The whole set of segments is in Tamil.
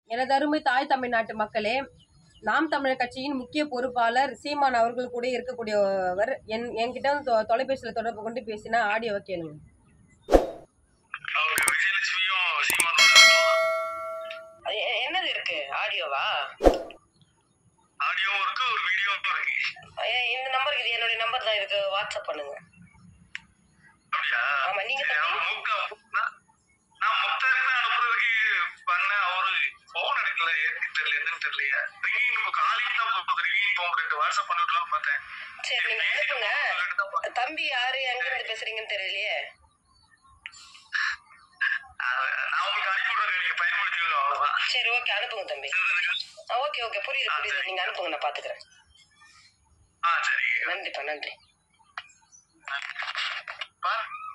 எனது அருமை தாய் தமிழ்நாட்டு மக்களே நாம் தமிழர் கட்சியின் முக்கிய பொறுப்பாளர் சீமான் அவர்கள் கூட இருக்கக்கூடியவர் என் என்கிட்ட வந்து தொ- தொலைபேசியில் தொடர்பு கொண்டு பேசினா ஆடியோவை கேளுங்க அவங்க விஜயலட்சுமியும் சீமானும் இருக்கலாம் என்னது இருக்கு ஆடியோவா ஆடியோவும் இருக்கு ஒரு வீடியோவும் இருக்கு இந்த நம்பருக்கு இது என்னுடைய நம்பர் தான் இதுக்கு வாட்ஸ்அப் பண்ணுங்க அப்படியா ஆமா, நீங்க சரி, தம்பி? அவன் முக்தா- நான் நான் முக்தாருக்கு தான் அனுப்புறதுக்கு பண்ணேன் அவரு போன் எடுக்கல ஏன்னு தெரியல என்னன்னு தெரியலையா ரிங்கிங் இப்போ காலையும் தான் போகுது ரிங்கிங் போக ரெண்டு வாட்ஸ்அப் பண்ணி விடலாம்னு பார்த்தேன் சரி நீங்க அனுப்புங்க உங்ககிட்ட தான் பார்த்தேன். தம்பி யாரு எங்க இருந்து பேசுறீங்கன்னு தெரியலையே அஹ் நான் உங்களுக்கு அனுப்பி விடுறேன் நீங்க பயன்படுத்திக்கோங்க அவ்வளவுதான் சரி ஓகே அனுப்புங்க தம்பி ஓகே ஓகே புரியுது புரியுது நீங்க அனுப்புங்க நான் பாத்துக்கிறேன் ஆ சரி நன்றிப்பா நன்றி பா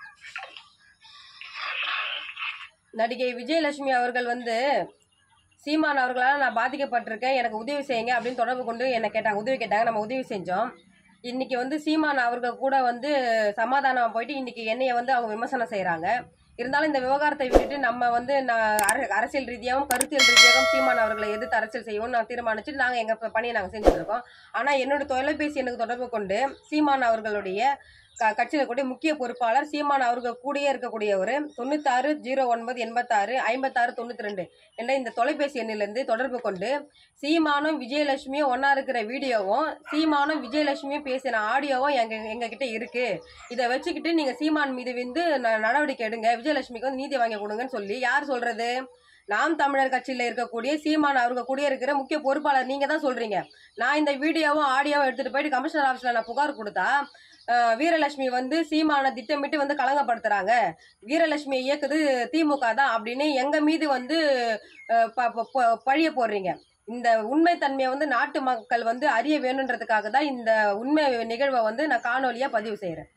நடிகை விஜயலட்சுமி அவர்கள் வந்து சீமான் அவர்களால் நான் பாதிக்கப்பட்டிருக்கேன் எனக்கு உதவி செய்யுங்க அப்படின்னு தொடர்பு கொண்டு என்னை கேட்டாங்க உதவி கேட்டாங்க நம்ம உதவி செஞ்சோம் இன்னைக்கு வந்து சீமான் அவர்கள் கூட வந்து சமாதானம் போயிட்டு இன்னைக்கு என்னைய வந்து அவங்க விமர்சனம் செய்கிறாங்க இருந்தாலும் இந்த விவகாரத்தை விட்டுட்டு நம்ம வந்து நான் அர- அரசியல் ரீதியாகவும் கருத்தியல் ரீதியாகவும் சீமான் அவர்களை எதிர்த்து அரசியல் செய்வோம்னு நான் தீர்மானிச்சுட்டு நாங்கள் எங்கள் பணியை நாங்கள் செஞ்சுட்டு இருக்கோம் ஆனால் என்னோட தொலைபேசி எனக்கு தொடர்பு கொண்டு சீமான் அவர்களுடைய க கட்சியில் கூடிய முக்கிய பொறுப்பாளர் சீமான் அவர்கள் கூடயே இருக்கக்கூடியவர் தொண்ணூத்தாறு ஜீரோ ஒன்பது எண்பத்தாறு ஐம்பத்தாறு தொண்ணூற்றி ரெண்டு என்ற இந்த தொலைபேசி எண்ணிலிருந்து தொடர்பு கொண்டு சீமானும் விஜயலட்சுமியும் ஒன்றா இருக்கிற வீடியோவும் சீமானும் விஜயலட்சுமியும் பேசின ஆடியோவும் எங்க எங்ககிட்ட இருக்கு இதை வச்சுக்கிட்டு நீங்கள் சீமான் மீது வந்து ந- நடவடிக்கை எடுங்க விஜயலட்சுமிக்கு வந்து நீதி வாங்கி கொடுங்கன்னு சொல்லி யார் சொல்றது நாம் தமிழர் கட்சியில் இருக்கக்கூடிய சீமான் அவர்கள் கூட இருக்கிற முக்கிய பொறுப்பாளர் நீங்கள் தான் சொல்கிறீங்க நான் இந்த வீடியோவும் ஆடியோவும் எடுத்துகிட்டு போயிட்டு கமிஷனர் ஆஃபீஸில் நான் புகார் கொடுத்தா அஹ், வீரலட்சுமி வந்து சீமானை திட்டமிட்டு வந்து களங்கப்படுத்துறாங்க வீரலட்சுமி இயக்குது திமுக தான் அப்படின்னு எங்க மீது வந்து அஹ், ப- ப- ப- பழிய போடுறீங்க இந்த உண்மைத்தன்மையை வந்து நாட்டு மக்கள் வந்து அறிய வேணுன்றதுக்காக தான் இந்த உண்மை நிகழ்வை வந்து நான் காணொலியா பதிவு செய்கிறேன்